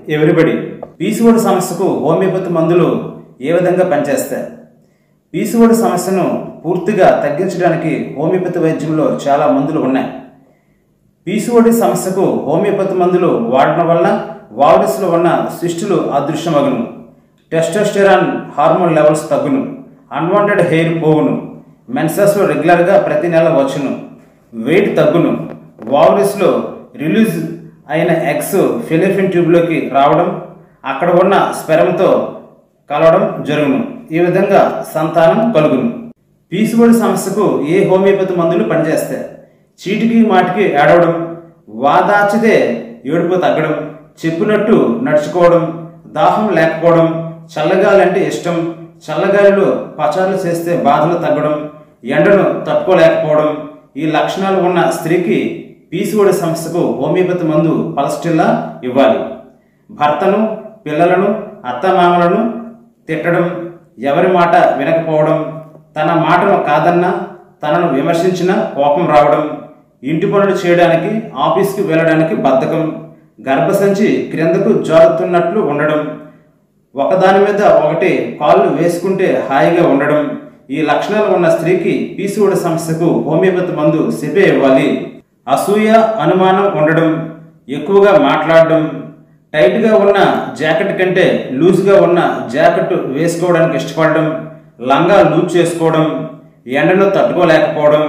everybody PCOD సమస్యకు homeopathy మందులు ఏ విధంగా పనిచేస్తాయి పీసీఓడి సమస్యను పూర్తిగా తగ్గించడానికి హోమియోపతి వైద్యంలో చాలా మందులు ఉన్నాయి పీసీఓడి సమస్యకు హోమియోపతి మందులు వాడడం వల్ల వావడస్లో ఉన్న శిష్టులు అదృశ్యమగును టెస్టోస్టెరాన్ హార్మోన్ లెవెల్స్ తగ్గును అన్వాంటెడ్ హెయిర్ పోవును మెన్సెస్లో రెగ్యులర్గా ప్రతి నెల వచ్చును వెయిట్ తగ్గును వావరస్లో రిలీజ్ అయిన ఎగ్స్ ఫిలిఫిన్ ట్యూబ్లోకి రావడం అక్కడ ఉన్న స్పెరంతో కలవడం జరుగును ఈ విధంగా సంతానం కలుగును పీసుబడి సమస్యకు ఏ హోమియోపతి మందులు పనిచేస్తాయి చీటికి మాటికి ఏడవడం వాదాచితే ఏడుపు తగ్గడం చెప్పినట్టు నడుచుకోవడం దాహం లేకపోవడం చల్లగాలంటే ఇష్టం చల్లగాలిలో పచారులు చేస్తే బాధలు తగ్గడం ఎండను తట్టుకోలేకపోవడం ఈ లక్షణాలు ఉన్న స్త్రీకి పీసిఓడి సమస్యకు హోమియోపతి మందు పలస్టిల్లా ఇవ్వాలి భర్తను పిల్లలను అత్తమామలను తిట్టడం ఎవరి మాట వినకపోవడం తన మాటను కాదన్నా తనను విమర్శించిన కోపం రావడం ఇంటి పనులు చేయడానికి ఆఫీస్కి వెళ్ళడానికి బద్ధకం గర్భసంచి క్రిందకు జారుతున్నట్లు ఉండడం ఒకదాని మీద ఒకటి కాళ్ళు వేసుకుంటే హాయిగా ఉండడం ఈ లక్షణాలు ఉన్న స్త్రీకి పీసీఓడి సమస్యకు హోమియోపతి మందు సిపే ఇవ్వాలి అసూయ అనుమానం ఉండడం ఎక్కువగా మాట్లాడడం టైట్గా ఉన్న జాకెట్ కంటే లూజ్గా ఉన్న జాకెట్ వేసుకోవడానికి ఇష్టపడడం లంగా లూజ్ చేసుకోవడం ఎండను తట్టుకోలేకపోవడం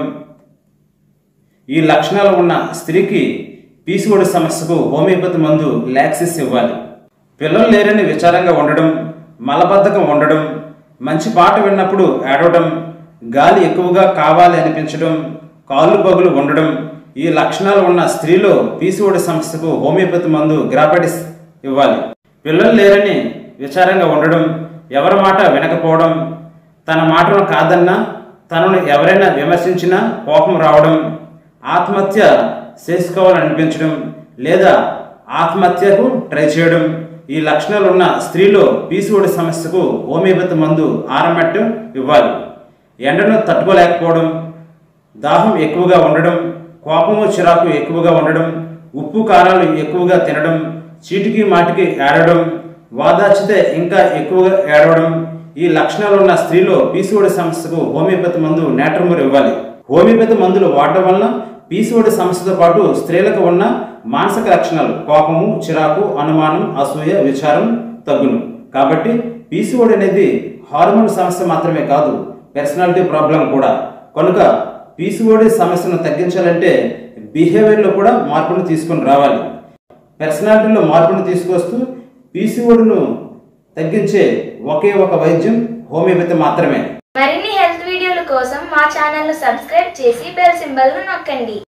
ఈ లక్షణాలు ఉన్న స్త్రీకి పీసీఓడి సమస్యకు హోమియోపతి మందు లాక్సిస్ ఇవ్వాలి పిల్లలు లేరని విచారంగా ఉండడం మలబద్ధకం ఉండడం మంచి పాట విన్నప్పుడు ఏడవడం గాలి ఎక్కువగా కావాలి అనిపించడం కాళ్ళు బగులు ఉండడం ఈ లక్షణాలు ఉన్న స్త్రీలో పీసీఓడి సమస్యకు హోమియోపతి మందు గ్రాపటిస్ ఇవ్వాలి పిల్లలు లేరని విచారంగా ఉండడం ఎవరి మాట వినకపోవడం తన మాటను కాదన్నా తనను ఎవరైనా విమర్శించినా కోపం రావడం ఆత్మహత్య చేసుకోవాలనిపించడం లేదా ఆత్మహత్యకు ట్రై చేయడం ఈ లక్షణాలు ఉన్న స్త్రీలో పీసీఓడి సమస్యకు హోమియోపతి మందు ఆరమెట్టు ఇవ్వాలి ఎండను తట్టుకోలేకపోవడం దాహం ఎక్కువగా ఉండడం కోపము చిరాకు ఎక్కువగా ఉండడం ఉప్పు కారాలు ఎక్కువగా తినడం చీటికి మాటికి ఏడవడం వాదాచితే ఇంకా ఎక్కువగా ఏడవడం ఈ లక్షణాలు ఉన్న స్త్రీలో పీసీఓడి సమస్యకు హోమియోపతి మందు నేట్రమూర్ ఇవ్వాలి హోమియోపతి మందులు వాడడం వలన పీసీఓడి సమస్యతో పాటు స్త్రీలకు ఉన్న మానసిక లక్షణాలు కోపము చిరాకు అనుమానం అసూయ విచారం తగ్గును కాబట్టి పీసీఓడి అనేది హార్మోన్ సమస్య మాత్రమే కాదు పర్సనాలిటీ ప్రాబ్లం కూడా కనుక పీసీఓడి సమస్యను తగ్గించాలంటే బిహేవియర్లో కూడా మార్పును తీసుకొని రావాలి పర్సనాలిటీలో మార్పును తీసుకొస్తూ పీసీఓడిను తగ్గించే ఒకే ఒక వైద్యం హోమియోపతి మాత్రమే మరిన్ని హెల్త్ వీడియోల కోసం మా ఛానల్ను సబ్స్క్రైబ్ చేసి బెల్ సింబల్ను నొక్కండి